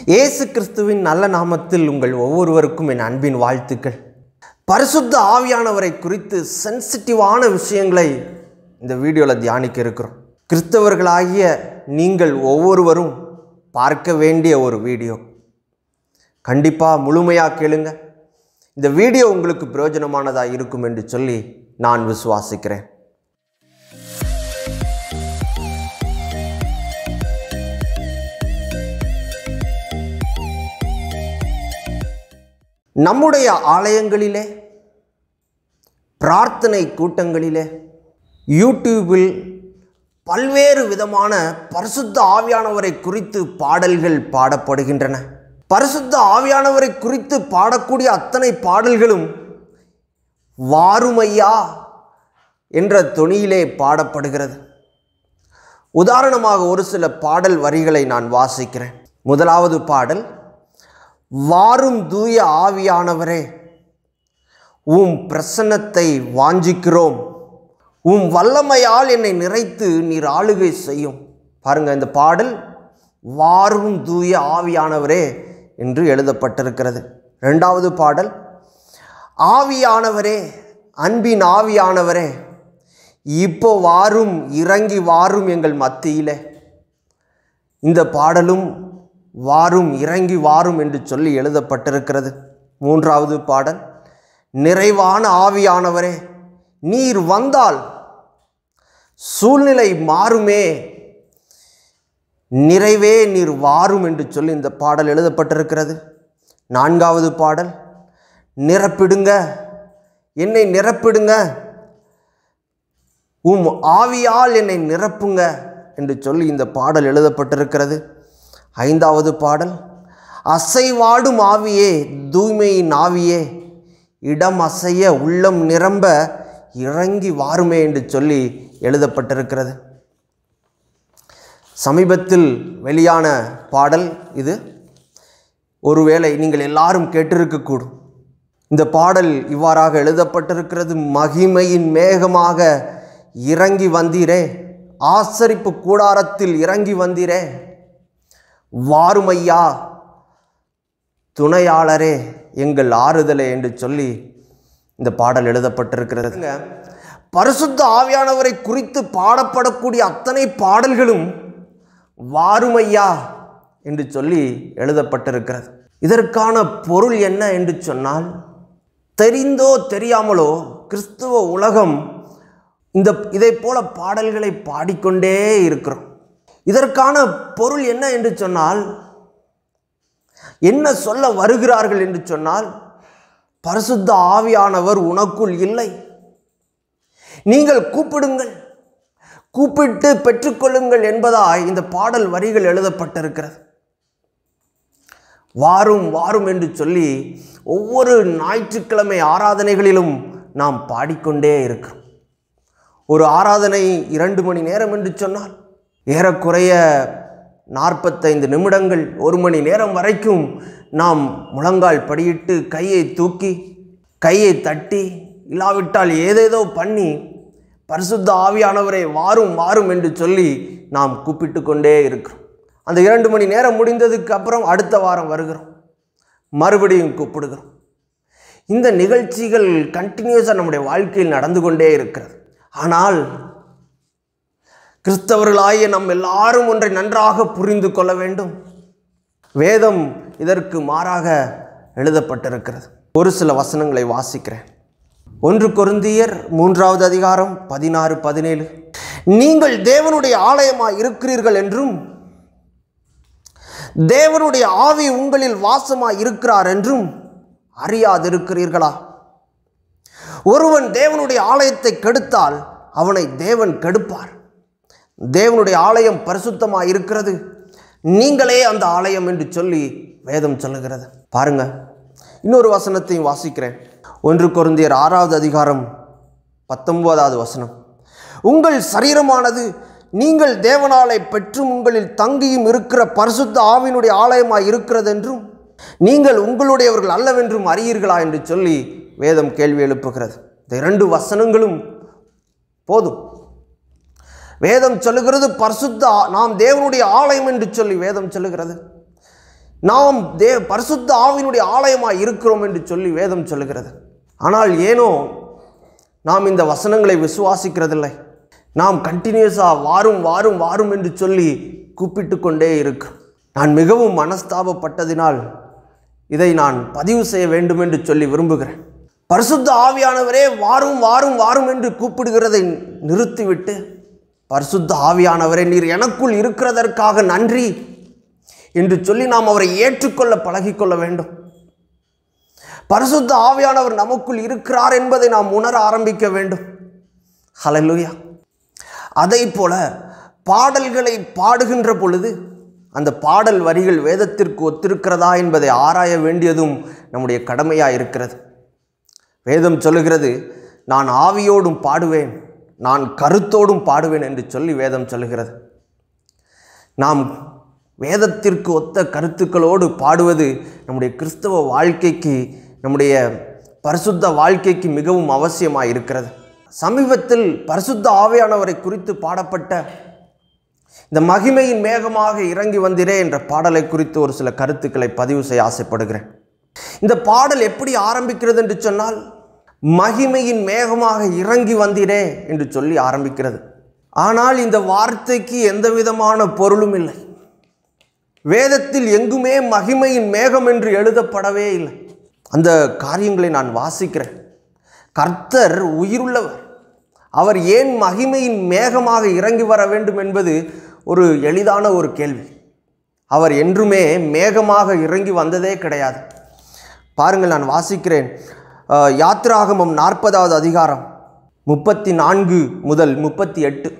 இயேசு கிறிஸ்துவின் நல்ல நாமத்தில் உங்கள் ஒவ்வொருவருக்கும் என் அன்பின் வாழ்த்துக்கள் பரிசுத்த ஆவியானவரை குறித்து சென்சிட்டிவான விஷயங்களை இந்த வீடியோவில் தியானிக்க இருக்கிறோம் கிறிஸ்தவர்களாகிய நீங்கள் ஒவ்வொருவரும் பார்க்க வேண்டிய ஒரு வீடியோ கண்டிப்பாக முழுமையாக கேளுங்க இந்த வீடியோ உங்களுக்கு பிரயோஜனமானதாக இருக்கும் என்று சொல்லி நான் விசுவாசிக்கிறேன் நம்முடைய ஆலயங்களிலே பிரார்த்தனை கூட்டங்களிலே யூடியூபில் பல்வேறு விதமான பரிசுத்த ஆவியானவரை குறித்து பாடல்கள் பாடப்படுகின்றன பரிசுத்த ஆவியானவரை குறித்து பாடக்கூடிய அத்தனை பாடல்களும் வாருமையா என்ற தொனியிலே பாடப்படுகிறது உதாரணமாக ஒரு சில பாடல் வரிகளை நான் வாசிக்கிறேன் முதலாவது பாடல் வாரும் தூய ஆவியானவரே உம் பிரசன்னத்தை வாஞ்சிக்கிறோம் உம் வல்லமையால் என்னை நிறைத்து நீர் ஆளுகை செய்யும் பாருங்க இந்த பாடல் வாரும் தூய ஆவியானவரே என்று எழுதப்பட்டிருக்கிறது ரெண்டாவது பாடல் ஆவியானவரே அன்பின் ஆவியானவரே இப்போ வாரும் இறங்கி வாரும் எங்கள் மத்தியிலே இந்த பாடலும் வாரும் இறங்கி வாரும் என்று சொல்லி எழுதப்பட்டிருக்கிறது மூன்றாவது பாடல் நிறைவான ஆவியானவரே நீர் வந்தால் சூழ்நிலை மாறுமே நிறைவே நீர் வாரும் என்று சொல்லி இந்த பாடல் எழுதப்பட்டிருக்கிறது நான்காவது பாடல் நிரப்பிடுங்க என்னை நிரப்பிடுங்க உம் ஆவியால் என்னை நிரப்புங்க என்று சொல்லி இந்த பாடல் எழுதப்பட்டிருக்கிறது ஐந்தாவது பாடல் அசைவாடும் ஆவியே தூய்மையின் ஆவியே இடம் அசைய உள்ளம் நிரம்ப இறங்கி வாருமே என்று சொல்லி எழுதப்பட்டிருக்கிறது சமீபத்தில் வெளியான பாடல் இது ஒருவேளை நீங்கள் எல்லாரும் கேட்டிருக்கக்கூடும் இந்த பாடல் இவ்வாறாக எழுதப்பட்டிருக்கிறது மகிமையின் மேகமாக இறங்கி வந்தீரே ஆசரிப்பு கூடாரத்தில் இறங்கி வந்தீரே வாருமையா துணையாளரே எங்கள் ஆறுதலே என்று சொல்லி இந்த பாடல் எழுதப்பட்டிருக்கிறதுங்க பரிசுத்த ஆவியானவரை குறித்து பாடப்படக்கூடிய அத்தனை பாடல்களும் வாருமையா என்று சொல்லி எழுதப்பட்டிருக்கிறது இதற்கான பொருள் என்ன என்று சொன்னால் தெரிந்தோ தெரியாமலோ கிறிஸ்துவ உலகம் இந்த இதை போல பாடல்களை பாடிக்கொண்டே இருக்கிறோம் இதற்கான பொருள் என்ன என்று சொன்னால் என்ன சொல்ல வருகிறார்கள் என்று சொன்னால் பரிசுத்த ஆவியானவர் உனக்குள் இல்லை நீங்கள் கூப்பிடுங்கள் கூப்பிட்டு பெற்றுக்கொள்ளுங்கள் என்பதாய் இந்த பாடல் வரிகள் எழுதப்பட்டிருக்கிறது வாரும் வாரும் என்று சொல்லி ஒவ்வொரு ஞாயிற்றுக்கிழமை ஆராதனைகளிலும் நாம் பாடிக்கொண்டே இருக்கிறோம் ஒரு ஆராதனை இரண்டு மணி நேரம் என்று சொன்னால் ஏறக்குறைய நாற்பத்தைந்து நிமிடங்கள் ஒரு மணி நேரம் வரைக்கும் நாம் முழங்கால் படியிட்டு கையை தூக்கி கையை தட்டி இல்லாவிட்டால் ஏதேதோ பண்ணி பரிசுத்த ஆவியானவரை வாரும் வாரும் என்று சொல்லி நாம் கூப்பிட்டு கொண்டே இருக்கிறோம் அந்த இரண்டு மணி நேரம் முடிந்ததுக்கு அப்புறம் அடுத்த வாரம் வருகிறோம் மறுபடியும் கூப்பிடுகிறோம் இந்த நிகழ்ச்சிகள் கண்டினியூஸாக நம்முடைய வாழ்க்கையில் நடந்து கொண்டே இருக்கிறது ஆனால் கிறிஸ்தவர்களாகிய நம் எல்லாரும் ஒன்றை நன்றாக புரிந்து கொள்ள வேண்டும் வேதம் இதற்கு மாறாக எழுதப்பட்டிருக்கிறது ஒரு சில வசனங்களை வாசிக்கிறேன் ஒன்று கொருந்தியர் மூன்றாவது அதிகாரம் பதினாறு பதினேழு நீங்கள் தேவனுடைய ஆலயமாய் இருக்கிறீர்கள் என்றும் தேவனுடைய ஆவி உங்களில் வாசமாய் இருக்கிறார் என்றும் அறியாதிருக்கிறீர்களா ஒருவன் தேவனுடைய ஆலயத்தை கெடுத்தால் அவனை தேவன் கெடுப்பார் தேவனுடைய ஆலயம் பரிசுத்தமாக இருக்கிறது நீங்களே அந்த ஆலயம் என்று சொல்லி வேதம் சொல்லுகிறது பாருங்க இன்னொரு வசனத்தையும் வாசிக்கிறேன் ஒன்று கொருந்தியர் ஆறாவது அதிகாரம் பத்தொன்பதாவது வசனம் உங்கள் சரீரமானது நீங்கள் தேவனாலை பெற்றும் உங்களில் தங்கியும் இருக்கிற பரிசுத்த ஆவினுடைய ஆலயமாய் இருக்கிறது என்றும் நீங்கள் உங்களுடையவர்கள் அல்லவென்றும் அறியீர்களா என்று சொல்லி வேதம் கேள்வி எழுப்புகிறது இந்த இரண்டு வசனங்களும் போதும் வேதம் சொல்லுகிறது பரிசுத்த ஆ- நாம் தேவனுடைய ஆலயம் என்று சொல்லி வேதம் சொல்லுகிறது நாம் தே பரிசுத்த ஆவியினுடைய ஆலயமாக இருக்கிறோம் என்று சொல்லி வேதம் சொல்லுகிறது ஆனால் ஏனோ நாம் இந்த வசனங்களை விசுவாசிக்கிறதில்லை நாம் கண்டினியூஸாக வாரும் வாரும் வாரும் என்று சொல்லி கூப்பிட்டு கொண்டே இருக்கிறோம் நான் மிகவும் மனஸ்தாபப்பட்டதினால் இதை நான் பதிவு செய்ய வேண்டும் என்று சொல்லி விரும்புகிறேன் பரிசுத்த ஆவியானவரே வாரும் வாரும் வாரும் என்று கூப்பிடுகிறதை நிறுத்திவிட்டு பரிசுத்த ஆவியானவரே நீர் எனக்குள் இருக்கிறதற்காக நன்றி என்று சொல்லி நாம் அவரை ஏற்றுக்கொள்ள பழகிக்கொள்ள வேண்டும் பரிசுத்த ஆவியானவர் நமக்குள் இருக்கிறார் என்பதை நாம் உணர ஆரம்பிக்க வேண்டும் ஹalleluya அதை போல பாடல்களை பாடுகின்ற பொழுது அந்த பாடல் வரிகள் வேதத்திற்கு ஒத்திருக்கிறதா என்பதை ஆராய வேண்டியதும் நம்முடைய கடமையாக இருக்கிறது வேதம் சொல்லுகிறது நான் ஆவியோடும் பாடுவேன் நான் கருத்தோடும் பாடுவேன் என்று சொல்லி வேதம் சொல்லுகிறது நாம் வேதத்திற்கு ஒத்த கருத்துக்களோடு பாடுவது நம்முடைய கிறிஸ்தவ வாழ்க்கைக்கு நம்முடைய பரிசுத்த வாழ்க்கைக்கு மிகவும் அவசியமாக இருக்கிறது சமீபத்தில் பரிசுத்த ஆவியானவரை குறித்து பாடப்பட்ட இந்த மகிமையின் மேகமாக இறங்கி வந்திரே என்ற பாடலை குறித்து ஒரு சில கருத்துக்களை பதிவு செய்ய ஆசைப்படுகிறேன் இந்த பாடல் எப்படி ஆரம்பிக்கிறது என்று சொன்னால் மகிமையின் மேகமாக இறங்கி வந்திரே என்று சொல்லி ஆரம்பிக்கிறது ஆனால் இந்த வார்த்தைக்கு எந்த விதமான பொருளும் இல்லை வேதத்தில் எங்குமே மகிமையின் மேகம் என்று எழுதப்படவே இல்லை அந்த காரியங்களை நான் வாசிக்கிறேன் கர்த்தர் உயிருள்ளவர் அவர் ஏன் மகிமையின் மேகமாக இறங்கி வர வேண்டும் என்பது ஒரு எளிதான ஒரு கேள்வி அவர் என்றுமே மேகமாக இறங்கி வந்ததே கிடையாது பாருங்கள் நான் வாசிக்கிறேன் அஹ், யாத்திராகமம் நாற்பதாவது அதிகாரம் முப்பத்தி நான்கு முதல் முப்பத்தி எட்டு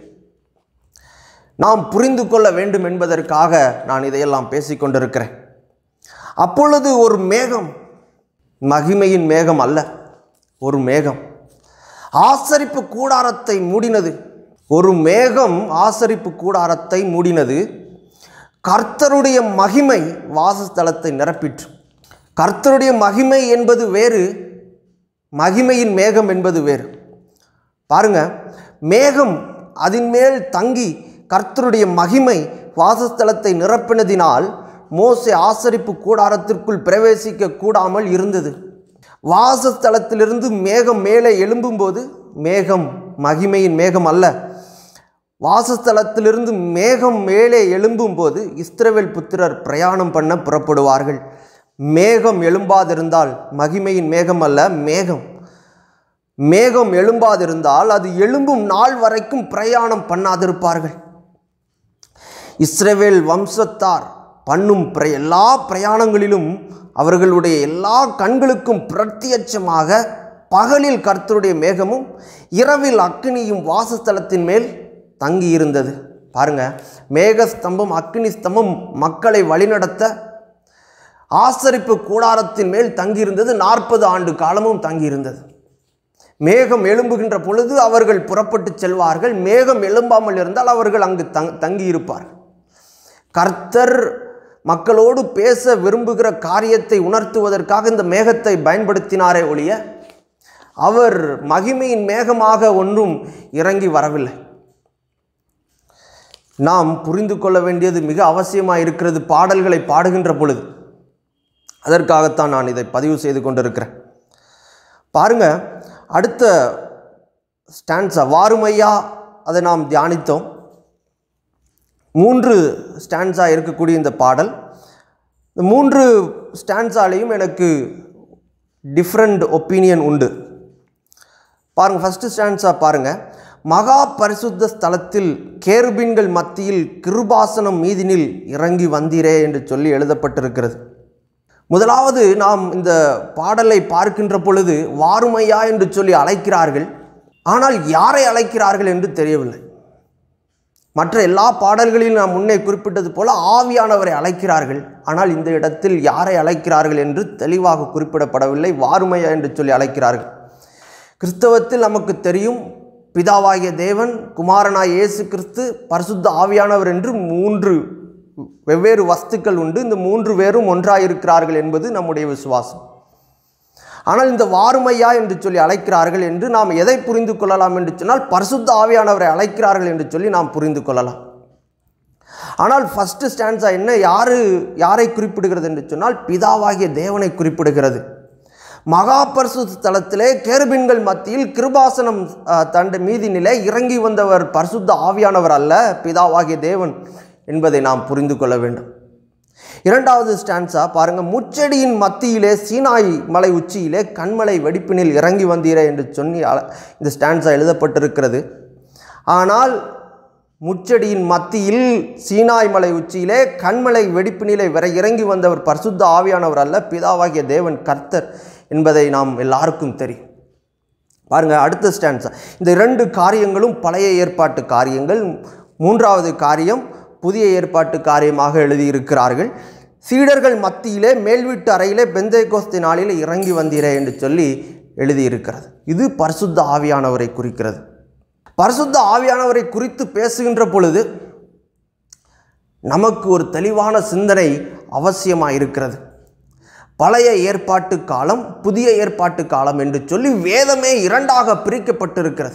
நாம் புரிந்து கொள்ள வேண்டும் என்பதற்காக நான் இதையெல்லாம் பேசிக்கொண்டிருக்கிறேன் அப்பொழுது ஒரு மேகம் மகிமையின் மேகம் அல்ல ஒரு மேகம் ஆசரிப்பு கூடாரத்தை மூடினது ஒரு மேகம் ஆசரிப்பு கூடாரத்தை மூடினது கர்த்தருடைய மகிமை வாசஸ்தலத்தை நிரப்பிற்று கர்த்தருடைய மகிமை என்பது வேறு மகிமையின் மேகம் என்பது வேறு பாருங்க மேகம் அதன் மேல் தங்கி கர்த்தருடைய மகிமை வாசஸ்தலத்தை நிரப்பினதினால் மோசே ஆசரிப்பு கூடாரத்திற்குள் பிரவேசிக்க கூடாமல் இருந்தது வாசஸ்தலத்திலிருந்து மேகம் மேலே எழும்பும்போது மேகம் மகிமையின் மேகம் அல்ல வாசஸ்தலத்திலிருந்து மேகம் மேலே எழும்பும்போது இஸ்ரவேல் புத்திரர் பிரயாணம் பண்ண புறப்படுவார்கள் மேகம் எழும்பாதிருந்தால் மகிமையின் மேகம் அல்ல மேகம் மேகம் எழும்பாதிருந்தால் அது எழும்பும் நாள் வரைக்கும் பிரயாணம் பண்ணாதிருப்பார்கள் இஸ்ரவேல் வம்சத்தார் பண்ணும் பிர எல்லா பிரயாணங்களிலும் அவர்களுடைய எல்லா கண்களுக்கும் பிரத்யட்சமாக பகலில் கர்த்தருடைய மேகமும் இரவில் அக்கினியும் வாசஸ்தலத்தின் மேல் தங்கி இருந்தது பாருங்க மேகஸ்தம்பம் அக்கினி ஸ்தம்பம் மக்களை வழிநடத்த ஆசரிப்பு கூடாரத்தின் மேல் தங்கியிருந்தது நாற்பது ஆண்டு காலமும் தங்கியிருந்தது மேகம் எழும்புகின்ற பொழுது அவர்கள் புறப்பட்டு செல்வார்கள் மேகம் எழும்பாமல் இருந்தால் அவர்கள் அங்கு தங் தங்கியிருப்பார்கள் கர்த்தர் மக்களோடு பேச விரும்புகிற காரியத்தை உணர்த்துவதற்காக இந்த மேகத்தை பயன்படுத்தினாரே ஒழிய அவர் மகிமையின் மேகமாக ஒன்றும் இறங்கி வரவில்லை நாம் புரிந்து கொள்ள வேண்டியது மிக அவசியமாக இருக்கிறது பாடல்களை பாடுகின்ற பொழுது அதற்காகத்தான் நான் இதை பதிவு செய்து கொண்டிருக்கிறேன் பாருங்க அடுத்த ஸ்டான்ஸா வாருமையா அதை நாம் தியானித்தோம் மூன்று ஸ்டான்ஸா இருக்கக்கூடிய இந்த பாடல் இந்த மூன்று ஸ்டான்ஸாலையும் எனக்கு டிஃப்ரெண்ட் ஒப்பீனியன் உண்டு பாருங்கள் ஃபஸ்ட்டு ஸ்டான்ஸா பாருங்கள் மகா பரிசுத்த ஸ்தலத்தில் கேருபீன்கள் மத்தியில் கிருபாசனம் மீதினில் இறங்கி வந்தீரே என்று சொல்லி எழுதப்பட்டிருக்கிறது முதலாவது நாம் இந்த பாடலை பார்க்கின்ற பொழுது வாருமையா என்று சொல்லி அழைக்கிறார்கள் ஆனால் யாரை அழைக்கிறார்கள் என்று தெரியவில்லை மற்ற எல்லா பாடல்களிலும் நாம் முன்னே குறிப்பிட்டது போல ஆவியானவரை அழைக்கிறார்கள் ஆனால் இந்த இடத்தில் யாரை அழைக்கிறார்கள் என்று தெளிவாக குறிப்பிடப்படவில்லை வாருமையா என்று சொல்லி அழைக்கிறார்கள் கிறிஸ்தவத்தில் நமக்கு தெரியும் பிதாவாகிய தேவன் குமாரனாய் இயேசு கிறிஸ்து பரிசுத்த ஆவியானவர் என்று மூன்று வெவ்வேறு வஸ்துக்கள் உண்டு இந்த மூன்று பேரும் ஒன்றாயிருக்கிறார்கள் என்பது நம்முடைய விசுவாசம் ஆனால் இந்த வாருமையா என்று சொல்லி அழைக்கிறார்கள் என்று நாம் எதை புரிந்து கொள்ளலாம் என்று சொன்னால் பரிசுத்த ஆவியானவரை அழைக்கிறார்கள் என்று சொல்லி நாம் புரிந்து கொள்ளலாம் ஆனால் ஃபஸ்ட்டு ஸ்டான்ஸா என்ன யாரு யாரை குறிப்பிடுகிறது என்று சொன்னால் பிதாவாகிய தேவனை குறிப்பிடுகிறது மகா பரிசுத்த தலத்திலே கேருபின்கள் மத்தியில் கிருபாசனம் அஹ், தண்டு மீதினிலே இறங்கி வந்தவர் பரிசுத்த ஆவியானவர் அல்ல பிதாவாகிய தேவன் என்பதை நாம் புரிந்து கொள்ள வேண்டும் இரண்டாவது ஸ்டான்ஸா பாருங்க முச்செடியின் மத்தியிலே சீனாய் மலை உச்சியிலே கண்மலை வெடிப்பினில் இறங்கி வந்தீரே என்று சொல்லி அழ- இந்த ஸ்டான்ஸா எழுதப்பட்டிருக்கிறது ஆனால் முச்செடியின் மத்தியில் சீனாய் மலை உச்சியிலே கண்மலை வெடிப்பினிலே வர இறங்கி வந்தவர் பரிசுத்த ஆவியானவர் அல்ல பிதாவாகிய தேவன் கர்த்தர் என்பதை நாம் எல்லாருக்கும் தெரியும் பாருங்க அடுத்த ஸ்டான்ஸா இந்த இரண்டு காரியங்களும் பழைய ஏற்பாட்டு காரியங்கள் மூன்றாவது காரியம் புதிய ஏற்பாட்டு காரியமாக எழுதியிருக்கிறார்கள் சீடர்கள் மத்தியிலே மேல்வீட்டு அறையிலே பெந்தைகோஸ்தி நாளிலே இறங்கி வந்தீரே என்று சொல்லி எழுதியிருக்கிறது இது பரிசுத்த ஆவியானவரை குறிக்கிறது பரிசுத்த ஆவியானவரை குறித்து பேசுகின்ற பொழுது நமக்கு ஒரு தெளிவான சிந்தனை அவசியமாக இருக்கிறது பழைய ஏற்பாட்டு காலம் புதிய ஏற்பாட்டு காலம் என்று சொல்லி வேதமே இரண்டாக பிரிக்கப்பட்டிருக்கிறது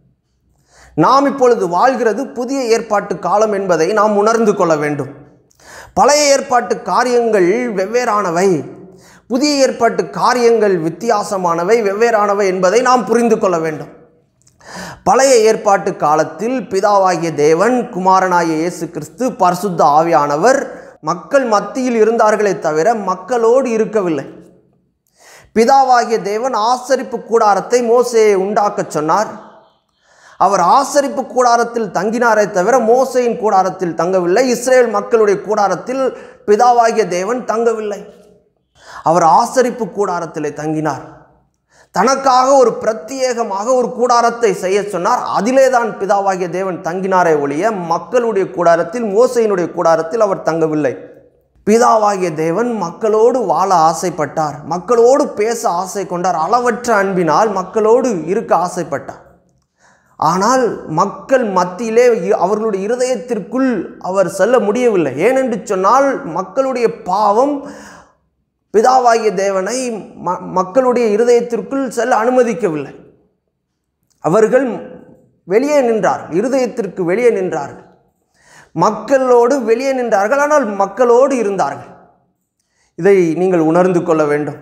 நாம் இப்பொழுது வாழ்கிறது புதிய ஏற்பாட்டு காலம் என்பதை நாம் உணர்ந்து கொள்ள வேண்டும் பழைய ஏற்பாட்டு காரியங்கள் வெவ்வேறானவை புதிய ஏற்பாட்டு காரியங்கள் வித்தியாசமானவை வெவ்வேறானவை என்பதை நாம் புரிந்து கொள்ள வேண்டும் பழைய ஏற்பாட்டு காலத்தில் பிதாவாகிய தேவன் குமாரனாகிய இயேசு கிறிஸ்து பரிசுத்த ஆவியானவர் மக்கள் மத்தியில் இருந்தார்களே தவிர மக்களோடு இருக்கவில்லை பிதாவாகிய தேவன் ஆசரிப்பு கூடாரத்தை மோசேயை உண்டாக்கச் சொன்னார் அவர் ஆசரிப்பு கூடாரத்தில் தங்கினாரே தவிர மோசையின் கூடாரத்தில் தங்கவில்லை இஸ்ரேல் மக்களுடைய கூடாரத்தில் பிதாவாகிய தேவன் தங்கவில்லை அவர் ஆசரிப்பு கூடாரத்திலே தங்கினார் தனக்காக ஒரு பிரத்யேகமாக ஒரு கூடாரத்தை செய்ய சொன்னார் அதிலே தான் பிதாவாகிய தேவன் தங்கினாரே ஒழிய மக்களுடைய கூடாரத்தில் மோசையினுடைய கூடாரத்தில் அவர் தங்கவில்லை பிதாவாகிய தேவன் மக்களோடு வாழ ஆசைப்பட்டார் மக்களோடு பேச ஆசை கொண்டார் அளவற்ற அன்பினால் மக்களோடு இருக்க ஆசைப்பட்டார் ஆனால் மக்கள் மத்தியிலே இ- அவர்களுடைய இருதயத்திற்குள் அவர் செல்ல முடியவில்லை ஏனென்று சொன்னால் மக்களுடைய பாவம் பிதாவாகிய தேவனை ம- மக்களுடைய இருதயத்திற்குள் செல்ல அனுமதிக்கவில்லை அவர்கள் வெளியே நின்றார்கள் இருதயத்திற்கு வெளியே நின்றார்கள் மக்களோடு வெளியே நின்றார்கள் ஆனால் மக்களோடு இருந்தார்கள் இதை நீங்கள் உணர்ந்து கொள்ள வேண்டும்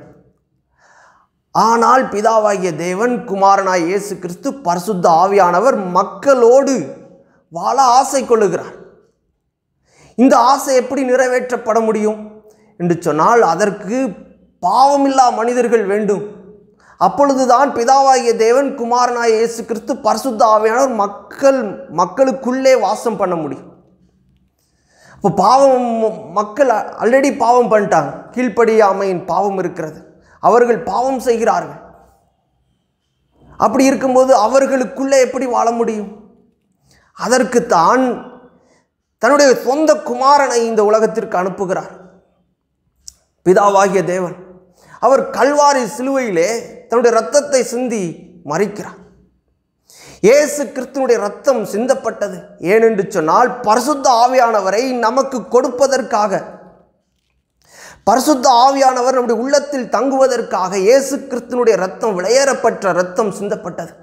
ஆனால் பிதாவாகிய தேவன் குமாரனாய் இயேசு கிறிஸ்து பரிசுத்த ஆவியானவர் மக்களோடு வாழ ஆசை கொள்ளுகிறார் இந்த ஆசை எப்படி நிறைவேற்றப்பட முடியும் என்று சொன்னால் அதற்கு பாவமில்லா மனிதர்கள் வேண்டும் அப்பொழுதுதான் பிதாவாகிய தேவன் குமாரனாய் இயேசு கிறிஸ்து பரிசுத்த ஆவியானவர் மக்கள் மக்களுக்குள்ளே வாசம் பண்ண முடியும் இப்போ பாவம் மக்கள் ஆல்ரெடி பாவம் பண்ணிட்டாங்க கீழ்ப்படியாமையின் பாவம் இருக்கிறது அவர்கள் பாவம் செய்கிறார்கள் அப்படி இருக்கும்போது அவர்களுக்குள்ளே எப்படி வாழ முடியும் அதற்குத்தான் தன்னுடைய சொந்த குமாரனை இந்த உலகத்திற்கு அனுப்புகிறார் பிதாவாகிய தேவன் அவர் கல்வாரி சிலுவையிலே தன்னுடைய இரத்தத்தை சிந்தி மறிக்கிறார் இயேசு கிறிஸ்துனுடைய ரத்தம் சிந்தப்பட்டது ஏனென்று சொன்னால் பரிசுத்த ஆவியானவரை நமக்கு கொடுப்பதற்காக பரிசுத்த ஆவியானவர் நம்முடைய உள்ளத்தில் தங்குவதற்காக இயேசு கிறிஸ்துனுடைய ரத்தம் விளையேறப்பட்ட ரத்தம் சிந்தப்பட்டது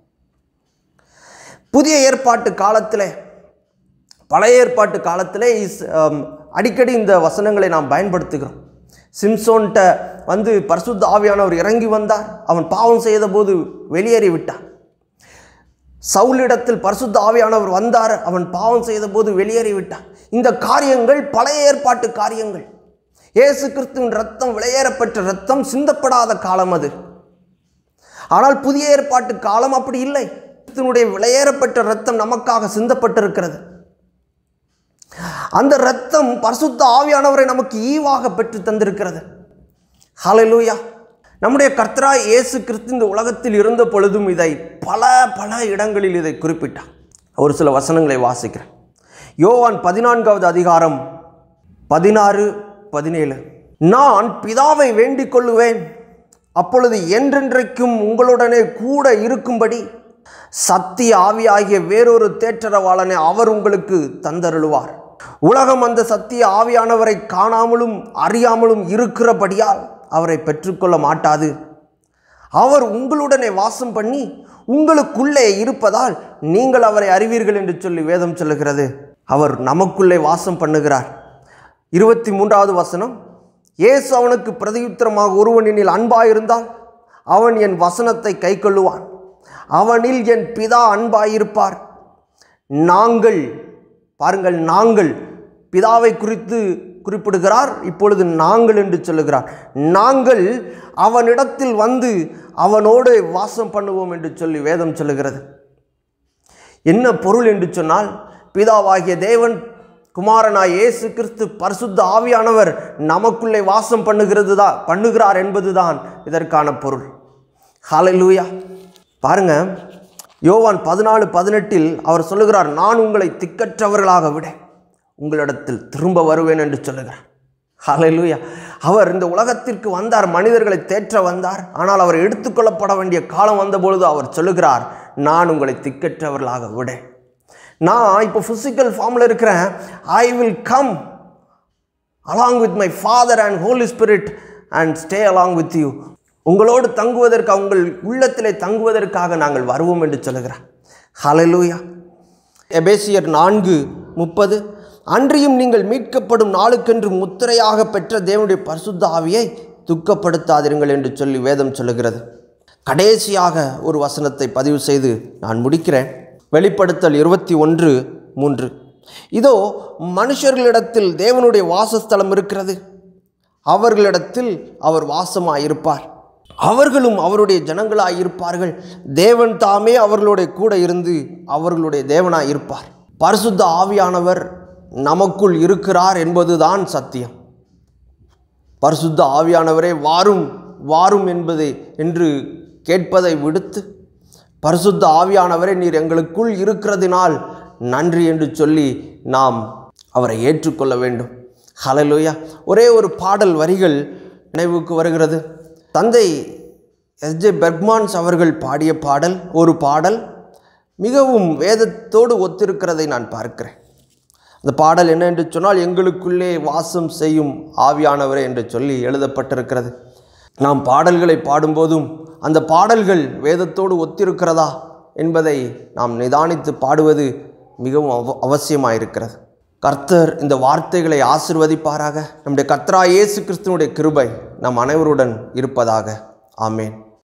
புதிய ஏற்பாட்டு காலத்திலே பழைய ஏற்பாட்டு காலத்திலே இஸ்- ஆம், அடிக்கடி இந்த வசனங்களை நாம் பயன்படுத்துகிறோம் சிம்சோன்ட்ட வந்து பரிசுத்த ஆவியானவர் இறங்கி வந்தார் அவன் பாவம் செய்தபோது வெளியேறி விட்டான் சவுலிடத்தில் பரிசுத்த ஆவியானவர் வந்தார் அவன் பாவம் செய்தபோது வெளியேறி விட்டான் இந்த காரியங்கள் பழைய ஏற்பாட்டு காரியங்கள் இயேசு கிறிஸ்துவின் ரத்தம் விளையேறப்பட்ட ரத்தம் சிந்தப்படாத காலம் அது ஆனால் புதிய ஏற்பாட்டு காலம் அப்படி இல்லை கிறிஸ்துவனுடைய விளையேறப்பட்ட ரத்தம் நமக்காக சிந்தப்பட்டிருக்கிறது அந்த ரத்தம் பரிசுத்த ஆவியானவரை நமக்கு ஈவாக பெற்று தந்திருக்கிறது ஹalleluya நம்முடைய கர்த்தராய் இயேசு கிறிஸ்து இந்த உலகத்தில் இருந்த பொழுதும் இதை பல பல இடங்களில் இதை குறிப்பிட்டார் ஒரு சில வசனங்களை வாசிக்கிறேன் யோவான் பதினான்காவது அதிகாரம் பதினாறு பதினேழு நான் பிதாவை வேண்டிக் கொள்ளுவேன் அப்பொழுது என்றென்றைக்கும் உங்களுடனே கூட இருக்கும்படி சத்திய ஆவியாகிய வேறொரு தேற்றரவாளனை அவர் உங்களுக்கு தந்தருளுவார் உலகம் அந்த சத்திய ஆவியானவரை காணாமலும் அறியாமலும் இருக்கிறபடியால் அவரை பெற்றுக்கொள்ள மாட்டாது அவர் உங்களுடனே வாசம் பண்ணி உங்களுக்குள்ளே இருப்பதால் நீங்கள் அவரை அறிவீர்கள் என்று சொல்லி வேதம் சொல்லுகிறது அவர் நமக்குள்ளே வாசம் பண்ணுகிறார் இருபத்தி மூன்றாவது வசனம் இயேசு அவனுக்கு பிரதியுத்தரமாக ஒருவன் என்னில் அன்பாயிருந்தால் அவன் என் வசனத்தை கைக்கொள்ளுவான் அவனில் என் பிதா அன்பாயிருப்பார் நாங்கள் பாருங்கள் நாங்கள் பிதாவை குறித்து குறிப்பிடுகிறார் இப்பொழுது நாங்கள் என்று சொல்லுகிறார் நாங்கள் அவனிடத்தில் வந்து அவனோடு வாசம் பண்ணுவோம் என்று சொல்லி வேதம் சொல்லுகிறது என்ன பொருள் என்று சொன்னால் பிதாவாகிய தேவன் குமாரனாய் இயேசு கிறிஸ்து பரிசுத்த ஆவியானவர் நமக்குள்ளே வாசம் பண்ணுகிறது தான் பண்ணுகிறார் என்பதுதான் இதற்கான பொருள் ஹalleluya பாருங்க யோவான் பதினாலு பதினெட்டில் அவர் சொல்லுகிறார் நான் உங்களை திக்கற்றவர்களாக விட உங்களிடத்தில் திரும்ப வருவேன் என்று சொல்லுகிறார் ஹalleluya அவர் இந்த உலகத்திற்கு வந்தார் மனிதர்களை தேற்ற வந்தார் ஆனால் அவர் எடுத்துக்கொள்ளப்பட வேண்டிய காலம் வந்தபொழுது அவர் சொல்லுகிறார் நான் உங்களை திக்கற்றவர்களாக விட நான் இப்போ ஃபிசிக்கல் ஃபார்மில் இருக்கிறேன் I will come along with my father and Holy Spirit and stay along with you உங்களோடு தங்குவதற்கு உங்கள் உள்ளத்திலே தங்குவதற்காக நாங்கள் வருவோம் என்று சொல்லுகிறார் ஹalleluya எபேசியர் நான்கு முப்பது அன்றியும் நீங்கள் மீட்கப்படும் நாளுக்கென்று முத்திரையாக பெற்ற தேவனுடைய பரிசுத்த ஆவியை துக்கப்படுத்தாதிருங்கள் என்று சொல்லி வேதம் சொல்லுகிறது கடைசியாக ஒரு வசனத்தை பதிவு செய்து நான் முடிக்கிறேன் வெளிப்படுத்தல் இருபத்தி ஒன்று மூன்று இதோ மனுஷர்களிடத்தில் தேவனுடைய வாசஸ்தலம் இருக்கிறது அவர்களிடத்தில் அவர் வாசமாயிருப்பார் அவர்களும் அவருடைய ஜனங்களாய் இருப்பார்கள் தேவன் தாமே அவர்களுடைய கூட இருந்து அவர்களுடைய தேவனாய் இருப்பார் பரிசுத்த ஆவியானவர் நமக்குள் இருக்கிறார் என்பதுதான் சத்தியம் பரிசுத்த ஆவியானவரே வாரும் வாரும் என்பதை என்று கேட்பதை விடுத்து பரிசுத்த ஆவியானவரே நீர் எங்களுக்குள் இருக்கிறதினால் நன்றி என்று சொல்லி நாம் அவரை ஏற்றுக்கொள்ள வேண்டும் ஹalleluya ஒரே ஒரு பாடல் வரிகள் நினைவுக்கு வருகிறது தந்தை எஸ்ஜே பெர்க்மான்ஸ் அவர்கள் பாடிய பாடல் ஒரு பாடல் மிகவும் வேதத்தோடு ஒத்திருக்கிறதை நான் பார்க்கிறேன் அந்த பாடல் என்ன என்று சொன்னால் எங்களுக்குள்ளே வாசம் செய்யும் ஆவியானவரே என்று சொல்லி எழுதப்பட்டிருக்கிறது நாம் பாடல்களை பாடும்போதும் அந்த பாடல்கள் வேதத்தோடு ஒத்திருக்கிறதா என்பதை நாம் நிதானித்து பாடுவது மிகவும் அவ அவசியமாயிருக்கிறது கர்த்தர் இந்த வார்த்தைகளை ஆசிர்வதிப்பாராக நம்முடைய கர்த்தரா இயேசு கிறிஸ்துவனுடைய கிருபை நம் அனைவருடன் இருப்பதாக ஆமேன்